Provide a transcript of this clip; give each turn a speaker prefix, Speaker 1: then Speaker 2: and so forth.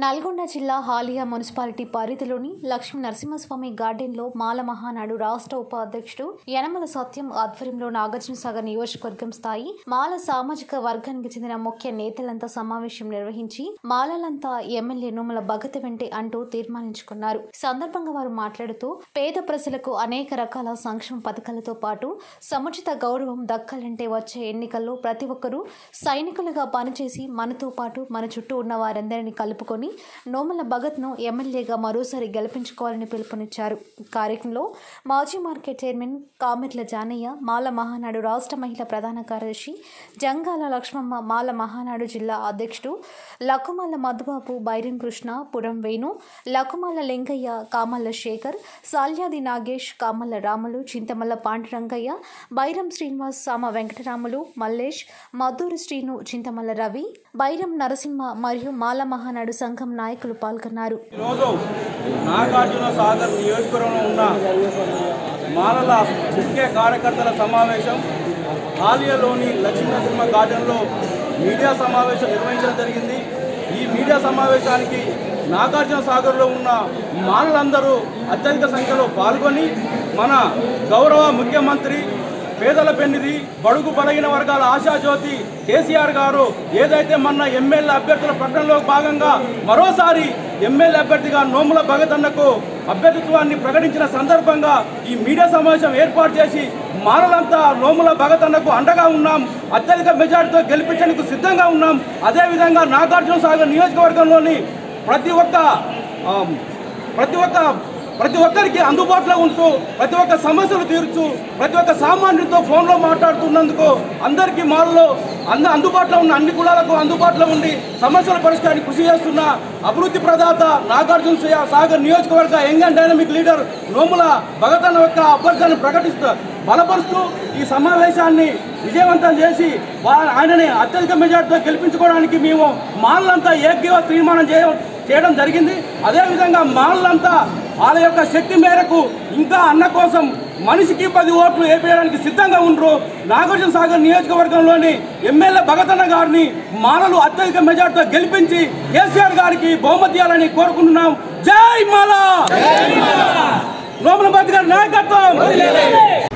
Speaker 1: నల్గొండ జిల్లా హాలియా మున్సిపాలిటీ పరిధిలోని లక్ష్మీ నరసింహస్వామి గార్డెన్లో మాల మహానాడు రాష్ట్ర ఉపాధ్యక్షుడు యనమల సత్యం ఆధ్వర్యంలో నాగార్జునసాగర్ నియోజకవర్గం స్థాయి మాల సామాజిక వర్గానికి చెందిన ముఖ్య నేతలంతా సమావేశం నిర్వహించి మాలలంతా ఎమ్మెల్యే నోముల భగత వెంటే అంటూ తీర్మానించుకున్నారు ఈ సందర్భంగా వారు మాట్లాడుతూ పేద ప్రజలకు అనేక రకాల సంక్షేమ పథకాలతో పాటు సముచిత గౌరవం దక్కాలంటే వచ్చే ఎన్నికల్లో ప్రతి ఒక్కరూ సైనికులుగా పనిచేసి మనతో పాటు మన చుట్టూ ఉన్న వారందరినీ కలుపుకొని నోమల భగత్ను ఎమ్మెల్యేగా మరోసారి గెలిపించుకోవాలని పిలుపునిచ్చారు ఈ కార్యక్రమంలో మాజీ మార్కెట్ చైర్మన్ కామెర్ల జానయ్య మాల మహానాడు రాష్ట్ర మహిళా ప్రధాన కార్యదర్శి జంగాల లక్ష్మమ్మ మాల మహానాడు జిల్లా అధ్యక్షుడు లకుమల్ల మధుబాబు బైరం కృష్ణ పురం వేణు లకుమల్ల లింగయ్య కామల్ల శేఖర్ సాల్యాది నాగేష్ కామల్ల రాములు చింతమల్ల పాండురంగయ్య బైరం శ్రీనివాస్ సామ వెంకటరాములు మల్లేష్ మద్దూరు శ్రీను చింతమల్ల రవి బైరం నరసింహ మరియు మాల మహానాడు సంఘం నాయకులు పాల్గొన్నారు
Speaker 2: ఈరోజు నాగార్జున సాగర్ నియోజకవర్గంలో ఉన్న మాలల ముఖ్య కార్యకర్తల సమావేశం హాలియాలోని లక్ష్మీనరసింహ గార్డెన్లో మీడియా సమావేశం నిర్వహించడం జరిగింది ఈ మీడియా సమావేశానికి నాగార్జున సాగర్లో ఉన్న మాలలందరూ అత్యధిక సంఖ్యలో పాల్గొని మన గౌరవ ముఖ్యమంత్రి పేదల పెన్నిది బడుగు బలగిన వర్గాల ఆశాజ్యోతి కేసీఆర్ గారు ఏదైతే మొన్న ఎమ్మెల్యే అభ్యర్థుల ప్రకటనలో భాగంగా మరోసారి ఎమ్మెల్యే అభ్యర్థిగా నోముల భగతన్నకు అభ్యర్థిత్వాన్ని ప్రకటించిన సందర్భంగా ఈ మీడియా సమావేశం ఏర్పాటు చేసి మానలంతా నోముల భగతన్నకు అండగా ఉన్నాం అత్యధిక మెజార్టీతో గెలిపించేందుకు సిద్ధంగా ఉన్నాం అదేవిధంగా నాగార్జున సాగర్ నియోజకవర్గంలోని ప్రతి ఒక్క ఆ, ప్రతి ఒక్క ప్రతి ఒక్కరికి అందుబాటులో ఉంటూ ప్రతి ఒక్క సమస్యలు తీర్చు ప్రతి ఒక్క సామాన్యుడితో ఫోన్లో మాట్లాడుతున్నందుకు అందరికీ మాల్లో అంద అందుబాటులో ఉన్న అన్ని కులాలకు అందుబాటులో ఉండి సమస్యల పరిష్కారానికి కృషి చేస్తున్న అభివృద్ధి ప్రదాత నాగార్జున సా- సాగర్ నియోజకవర్గ young and dynamic leader Nomula భగతన్న యొక్క అభ్యర్థాన్ని ప్రకటిస్తూ బలపరుస్తూ ఈ సమావేశాన్ని విజయవంతం చేసి వా- ఆయనని అత్యధిక మెజార్టీతో గెలిపించుకోవడానికి మేము మాల్లంతా ఏకీవ తీర్మానం చేయ చేయడం జరిగింది అదేవిధంగా మాల్లంతా వాళ్ళ యొక్క శక్తి మేరకు ఇంకా అన్న కోసం మనిషికి పది ఓట్లు వేపేయడానికి సిద్ధంగా ఉండరు నాగార్జున సాగర్ నియోజకవర్గంలోని ఎమ్మెల్యే భగతన్న గారిని మాలలు అత్యధిక మెజార్టీతో గెలిపించి కేసీఆర్ గారికి బహుమతి ఇవ్వాలని కోరుకుంటున్నాం జై మాల లోపల గారి నాయకత్వం